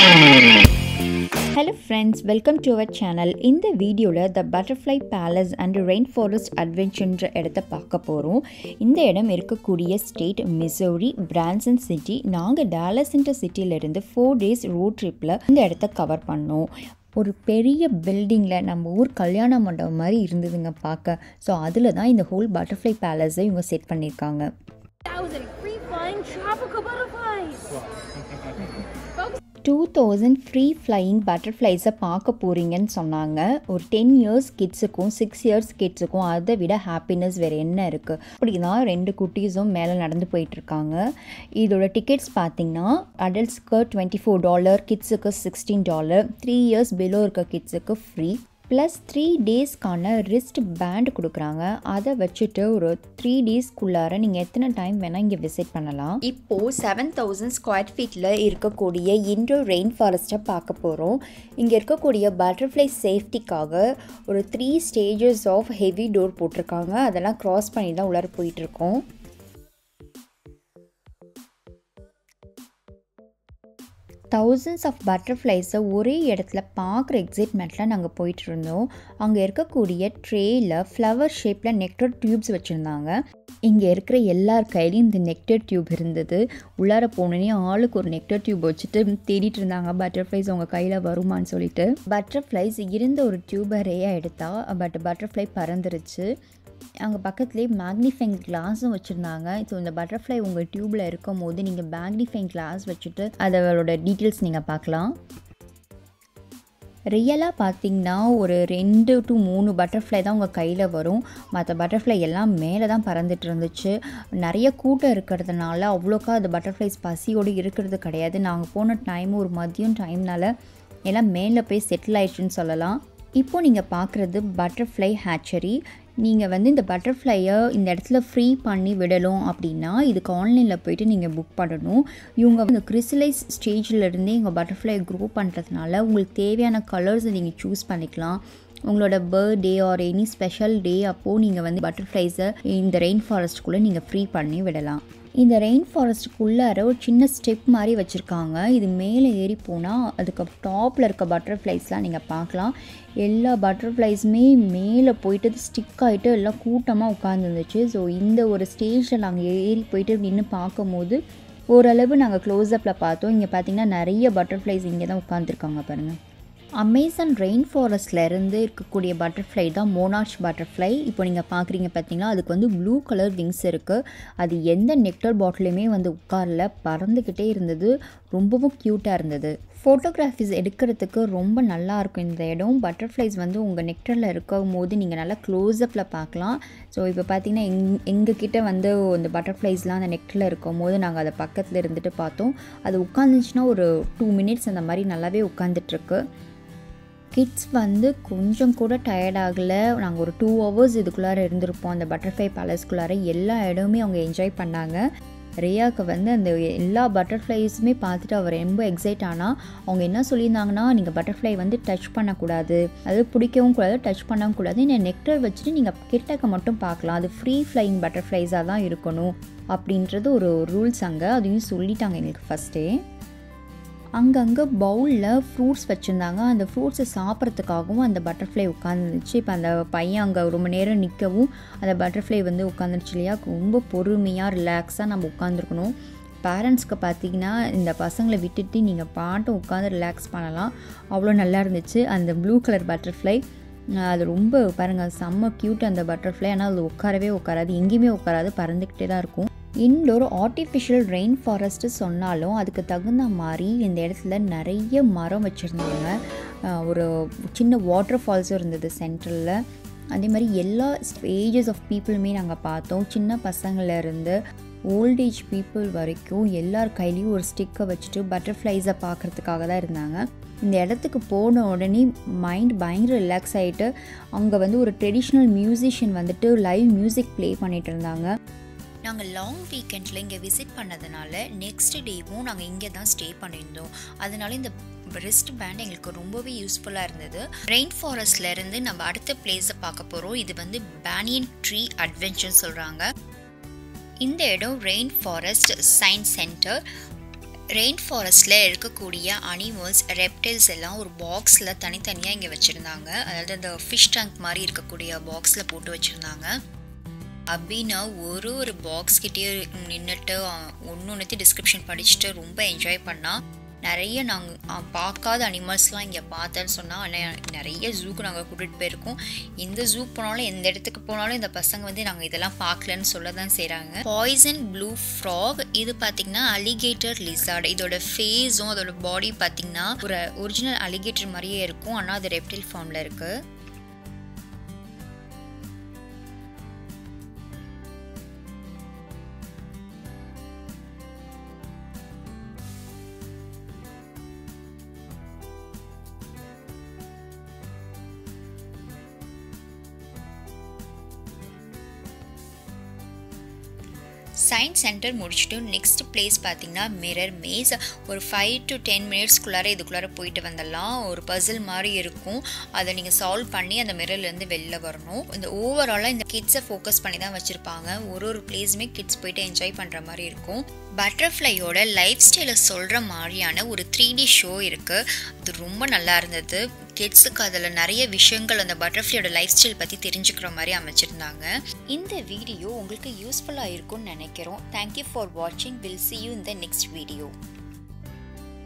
Hello friends welcome to our channel இந்த வீடியோவில் the butterfly palace and rain forest அட்வென்ச்சர்ன்ற இடத்த பார்க்க போகிறோம் இந்த இடம் இருக்கக்கூடிய ஸ்டேட் மிசோரி பிரான்சன் சிட்டி நாங்கள் டேலஸ்ன்ற சிட்டியிலேருந்து ஃபோர் டேஸ் ரோட் ட்ரிப்பில் இந்த இடத்த கவர் பண்ணோம் ஒரு பெரிய பில்டிங்கில் நம்ம ஊர் கல்யாண மண்டபம் மாதிரி இருந்ததுங்க பார்க்க ஸோ அதில் தான் இந்த ஹோல் பட்டர்ஃப்ளை பேலஸை இவங்க செட் பண்ணியிருக்காங்க thousand free flying tropical butterflies. Two thousand free flying பட்டர்ஃப்ளைஸை பார்க்க போகிறீங்கன்னு சொன்னாங்க ஒரு டென் இயர்ஸ் கிட்ஸுக்கும் சிக்ஸ் இயர்ஸ் கிட்ஸுக்கும் அதை விட ஹாப்பினஸ் வேறு என்ன இருக்குது அப்படி தான் ரெண்டு குட்டீஸும் மேலே நடந்து போயிட்டுருக்காங்க இதோட டிக்கெட்ஸ் பார்த்தீங்கன்னா அடல்ட்ஸ்க்கு டுவெண்ட்டி ஃபோர் டாலர் கிட்ஸுக்கு sixteen dollar three years below இருக்க கிட்ஸுக்கு ஃப்ரீ ப்ளஸ் த்ரீ டேஸ்க்கான ரிஸ்ட் பேண்ட் கொடுக்குறாங்க அதை வச்சுட்டு ஒரு த்ரீ டேஸ்க்குள்ளார நீங்கள் எத்தனை டைம் வேணால் இங்கே விசிட் பண்ணலாம் இப்போது செவன் தௌசண்ட் ஸ்கொயர் ஃபீட்டில் இருக்கக்கூடிய இன்டோ ரெயின் ஃபாரஸ்ட்டை பார்க்க போகிறோம் இங்கே இருக்கக்கூடிய பட்டர்ஃப்ளை சேஃப்டிக்காக ஒரு three stages of heavy door போட்டிருக்காங்க அதெல்லாம் க்ராஸ் பண்ணி தான் உள்ளார போயிட்டுருக்கோம் தௌசண்ட்ஸ் ஆஃப் பட்டர்ஃப்ளைஸை ஒரே இடத்துல பார்க்குற எக்ஸைட்மெண்ட்டில் நாங்கள் போயிட்டு இருந்தோம் அங்கே இருக்கக்கூடிய ட்ரேயில் ஃப்ளவர் ஷேப்பில் நெக்டர் டியூப்ஸ் வச்சுருந்தாங்க இங்கே இருக்கிற எல்லார் கையிலையும் இந்த நெக்டர் டியூப் இருந்தது உள்ளார போனோடனே ஆளுக்கு ஒரு நெக்டர் டியூப் வச்சுட்டு தேடிட்டு இருந்தாங்க பட்டர்ஃப்ளைஸ் அவங்க கையில் வருமான்னு சொல்லிட்டு பட்டர்ஃப்ளைஸ் இருந்த ஒரு டியூபை ரேயாக எடுத்தா பட் பட்டர்ஃப்ளை பறந்துருச்சு அங்கே பக்கத்துலேயே மேக்னிஃபைங் கிளாஸும் வச்சுருந்தாங்க ஸோ இந்த பட்டர்ஃப்ளை உங்கள் டியூப்பில் இருக்கும் போது நீங்கள் மேக்னிஃபைங் கிளாஸ் வச்சுட்டு அதோட டீட்டெயில்ஸ் நீங்கள் பார்க்கலாம் ரியலாக பார்த்தீங்கன்னா ஒரு ரெண்டு டு மூணு பட்டர்ஃப்ளை தான் உங்கள் கையில் வரும் மற்ற பட்டர்ஃப்ளை எல்லாம் மேலே தான் பறந்துட்டு இருந்துச்சு நிறைய கூட்டம் இருக்கிறதுனால அவ்வளோக்கா அந்த பட்டர்ஃப்ளைஸ் பசியோடு இருக்கிறது கிடையாது நாங்கள் போன டைம் ஒரு மதியம் டைம்னால எல்லாம் மேலே போய் செட்டில் ஆயிடுச்சுன்னு சொல்லலாம் இப்போது நீங்கள் பார்க்குறது பட்டர்ஃப்ளை ஹேச்சரி நீங்கள் வந்து இந்த பட்டர்ஃப்ளையை இந்த இடத்துல ஃப்ரீ பண்ணி விடணும் அப்படின்னா இதுக்கு ஆன்லைனில் போயிட்டு நீங்கள் புக் பண்ணணும் இவங்க இந்த கிறிசலைஸ் ஸ்டேஜில் இங்கே பட்டர்ஃப்ளை க்ரோ பண்ணுறதுனால உங்களுக்கு தேவையான கலர்ஸை நீங்கள் சூஸ் பண்ணிக்கலாம் உங்களோட birthday or any special day அப்போது நீங்கள் வந்து பட்டர்ஃப்ளைஸை இந்த ரெயின் ஃபாரஸ்ட்குள்ளே நீங்கள் ஃப்ரீ பண்ணி விடலாம் இந்த ரெயின் ஃபாரஸ்ட்டுக்குள்ளார ஒரு சின்ன ஸ்டெப் மாதிரி வச்சுருக்காங்க இது மேலே ஏறி போனால் அதுக்கு டாப்பில் இருக்க பட்டர்ஃப்ளைஸ்லாம் நீங்கள் பார்க்கலாம் எல்லா பட்டர்ஃப்ளைஸுமே மேலே போயிட்டு ஸ்டிக் ஆகிட்டு எல்லாம் கூட்டமாக உட்காந்துருந்துச்சு ஸோ இந்த ஒரு ஸ்டேஜில் நாங்கள் ஏறி போயிட்டு நின்று பார்க்கும்போது ஓரளவு நாங்கள் க்ளோஸ்அப்பில் பார்த்தோம் இங்கே பார்த்தீங்கன்னா நிறைய பட்டர்ஃப்ளைஸ் இங்கே தான் உட்காந்துருக்காங்க பாருங்கள் அமேசான் ரெயின் ஃபாரஸ்ட்லேருந்து இருக்கக்கூடிய பட்டர்ஃப்ளை தான் மோனார்ச் பட்டர்ஃப்ளை இப்போ நீங்கள் பார்க்குறீங்க பார்த்தீங்கன்னா அதுக்கு வந்து ப்ளூ கலர் விங்ஸ் இருக்குது அது எந்த நெக்டர் பாட்டிலுமே வந்து உட்காரல பறந்துக்கிட்டே இருந்தது ரொம்பவும் க்யூட்டாக இருந்தது ஃபோட்டோகிராஃபிஸ் எடுக்கிறதுக்கு ரொம்ப நல்லா இருக்கும் இந்த இடம் பட்டர்ஃப்ளைஸ் வந்து உங்கள் நெக்டரில் இருக்கும் போது நீங்கள் நல்லா க்ளோஸ்அப்பில் பார்க்கலாம் ஸோ இப்போ பார்த்தீங்கன்னா எங் எங்ககிட்ட வந்து இந்த பட்டர்ஃப்ளைஸ்லாம் அந்த நெக்டரில் இருக்கும் போது நாங்கள் அதை பக்கத்தில் இருந்துட்டு பார்த்தோம் அது உட்காந்துச்சுன்னா ஒரு டூ மினிட்ஸ் அந்த மாதிரி நல்லாவே உட்காந்துட்ருக்கு கிட்ஸ் வந்து கொஞ்சம் கூட டயர்ட் ஆகலை நாங்கள் ஒரு டூ ஹவர்ஸ் இதுக்குள்ளார இருந்திருப்போம் அந்த பட்டர்ஃப்ளை பேலஸ்குள்ளார எல்லா இடமுமே அவங்க என்ஜாய் பண்ணாங்க ரியாவுக்கு வந்து அந்த எல்லா பட்டர்ஃப்ளைஸுமே பார்த்துட்டு அவர் ரொம்ப எக்ஸைட் ஆனால் அவங்க என்ன சொல்லியிருந்தாங்கன்னா நீங்கள் பட்டர்ஃப்ளை வந்து டச் பண்ணக்கூடாது அது பிடிக்கவும் கூடாது டச் பண்ணவும் கூடாது இந்த நெக்டர் வச்சுட்டு நீங்கள் கிட்டக்க மட்டும் பார்க்கலாம் அது ஃப்ரீ ஃப்ளையிங் பட்டர்ஃப்ளைஸாக தான் இருக்கணும் அப்படின்றது ஒரு ரூல்ஸ் அங்கே அதையும் சொல்லிட்டாங்க எங்களுக்கு ஃபஸ்ட்டே அங்கங்கே பவுலில் ஃப்ரூட்ஸ் வச்சுருந்தாங்க அந்த ஃப்ரூட்ஸை சாப்பிட்றதுக்காகவும் அந்த பட்டர்ஃப்ளை உட்காந்துருந்துச்சு இப்போ அந்த பையன் அங்கே ரொம்ப நேரம் நிற்கவும் அந்த பட்டர்ஃப்ளை வந்து உட்காந்துருச்சு இல்லையா ரொம்ப பொறுமையாக ரிலாக்ஸாக நம்ம உட்காந்துருக்கணும் பேரண்ட்ஸ்க்கு பார்த்தீங்கன்னா இந்த பசங்களை விட்டுட்டு நீங்கள் பாட்டும் உட்காந்து ரிலாக்ஸ் பண்ணலாம் அவ்வளோ நல்லா இருந்துச்சு அந்த ப்ளூ கலர் பட்டர்ஃப்ளை அது ரொம்ப பாருங்கள் செம்ம க்யூட் அந்த பட்டர்ஃப்ளை ஆனால் அது உட்காரவே உட்காராது எங்கேயுமே உட்காராது பறந்துக்கிட்டே தான் இருக்கும் இன்டோர் ஆர்டிஃபிஷியல் ரெயின் ஃபாரஸ்ட்டு சொன்னாலும் அதுக்கு தகுந்த மாதிரி இந்த இடத்துல நிறைய மரம் வச்சுருந்தாங்க ஒரு சின்ன வாட்டர் ஃபால்ஸும் இருந்தது சென்ட்ரலில் அதே மாதிரி எல்லா ஏஜஸ் ஆஃப் பீப்புளுமே நாங்கள் பார்த்தோம் சின்ன பசங்கள்லேருந்து ஓல்டேஜ் பீப்புள் வரைக்கும் எல்லார் கையிலையும் ஒரு ஸ்டிக்கை வச்சுட்டு பட்டர்ஃப்ளைஸை பார்க்குறதுக்காக தான் இருந்தாங்க இந்த இடத்துக்கு போன உடனே மைண்ட் பயங்கர ரிலாக்ஸ் ஆகிட்டு அங்கே வந்து ஒரு ட்ரெடிஷ்னல் மியூசிஷியன் வந்துட்டு லைவ் மியூசிக் ப்ளே பண்ணிகிட்டு இருந்தாங்க நாங்கள் லாங் வீக்கெண்டில் இங்கே விசிட் பண்ணதுனால நெக்ஸ்ட் டேவும் நாங்கள் இங்கே தான் ஸ்டே பண்ணியிருந்தோம் அதனால இந்த ரிஸ்ட் பேண்ட் எங்களுக்கு ரொம்பவே யூஸ்ஃபுல்லாக இருந்தது ரெயின் ஃபாரஸ்ட்லேருந்து நம்ம அடுத்த பிளேஸை பார்க்க போகிறோம் இது வந்து பேனியன் ட்ரீ அட்வென்ச்சர்னு சொல்கிறாங்க இந்த இடம் rain forest science centre rain ஃபாரஸ்ட்டில் இருக்கக்கூடிய அனிமல்ஸ் ரெப்டைல்ஸ் எல்லாம் ஒரு பாக்ஸில் தனித்தனியாக இங்கே வச்சுருந்தாங்க அதாவது அந்த ஃபிஷ் டேங்க் மாதிரி இருக்கக்கூடிய பாக்ஸில் போட்டு வச்சுருந்தாங்க அப்படின்னா ஒரு ஒரு பாக்ஸ் கிட்டேயே நின்றுட்டு ஒன்று ஒன்றுத்தையும் டிஸ்கிரிப்ஷன் படிச்சுட்டு ரொம்ப என்ஜாய் பண்ணால் நிறைய நாங்கள் பார்க்காத அனிமல்ஸ்லாம் இங்கே பார்த்தேன்னு சொன்னால் ஆனால் நிறைய ஜூக்கு நாங்கள் கூட்டிகிட்டு போயிருக்கோம் எந்த ஜூ போனாலும் எந்த இடத்துக்கு போனாலும் இந்த பசங்க வந்து நாங்கள் இதெல்லாம் பார்க்கலன்னு சொல்ல தான் செய்கிறாங்க பாய்சன் ப்ளூ ஃப்ராக் இது பார்த்திங்கன்னா அலிகேட்டர் லிசார்ட் இதோட ஃபேஸும் அதோட பாடி பார்த்திங்கன்னா ஒரு ஒரிஜினல் அலிகேட்டர் மாதிரியே இருக்கும் ஆனால் அது ரெப்டில் ஃபார்மில் இருக்குது சயின்ஸ் சென்டர் முடிச்சுட்டு நெக்ஸ்ட் பிளேஸ் பார்த்தீங்கன்னா மிரர் மேஸ் ஒரு ஃபைவ் டு டென் மினிட்ஸ்க்குள்ளார இதுக்குள்ளார போயிட்டு வந்துடலாம் ஒரு பசில் மாதிரி இருக்கும் அதை நீங்கள் சால்வ் பண்ணி அந்த மிரர்லேருந்து வெளில வரணும் இந்த ஓவராலாக இந்த கிட்ஸை ஃபோக்கஸ் பண்ணி தான் வச்சுருப்பாங்க ஒரு ஒரு பிளேஸுமே கிட்ஸ் போயிட்டு என்ஜாய் பண்ணுற மாதிரி இருக்கும் பட்டர்ஃப்ளையோட லைஃப் ஸ்டைலை சொல்கிற மாதிரியான ஒரு த்ரீ டி ஷோ இருக்குது அது ரொம்ப நல்லா இருந்தது கிட்ஸுக்கு அதில் நிறைய விஷயங்கள் அந்த பட்டர்ஃப்ளையோட லைஃப் ஸ்டைல் பற்றி தெரிஞ்சுக்கிற மாதிரி அமைச்சிருந்தாங்க இந்த வீடியோ உங்களுக்கு யூஸ்ஃபுல்லாக இருக்கும்னு நினைக்கிறோம் தேங்க்யூ ஃபார் வாட்சிங் வில் சி யூ இந்த நெக்ஸ்ட் வீடியோ